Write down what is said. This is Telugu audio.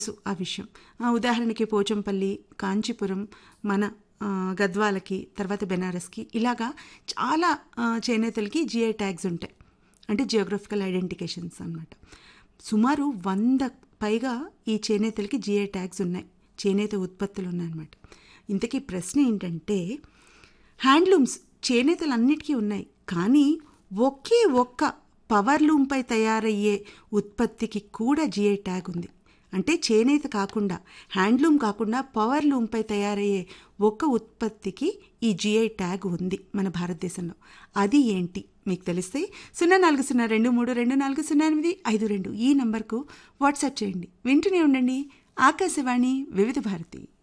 తెలుసు ఆ విషయం ఆ, ఉదాహరణకి పోచంపల్లి కాంచీపురం మన ఆ, గద్వాలకి తర్వాత బెనారస్కి ఇలాగా చాలా ఆ, చేనేతలకి జిఐ ట్యాగ్స్ ఉంటాయి అంటే జియోగ్రఫికల్ ఐడెంటిఫికేషన్స్ అన్నమాట సుమారు వంద పైగా ఈ చేనేతలకి జిఐ ట్యాగ్స్ ఉన్నాయి చేనేత ఉత్పత్తులు ఉన్నాయన్నమాట ఇంతకీ ప్రశ్న ఏంటంటే హ్యాండ్లూమ్స్ చేనేతలన్నిటికీ ఉన్నాయి కానీ ఒకే ఒక్క పవర్ లూమ్పై తయారయ్యే ఉత్పత్తికి కూడా జిఐ ట్యాగ్ ఉంది అంటే చేనేత కాకుండా హ్యాండ్లూమ్ కాకుండా పవర్ లూమ్పై తయారయ్యే ఒక్క ఉత్పత్తికి ఈ జిఐ ట్యాగ్ ఉంది మన భారతదేశంలో అది ఏంటి మీకు తెలిస్తే సున్నా నాలుగు సున్నా రెండు మూడు రెండు నాలుగు సున్నా ఎనిమిది ఐదు రెండు ఈ నంబర్కు వాట్సాప్ చేయండి వింటూనే ఉండండి ఆకాశవాణి వివిధ భారతి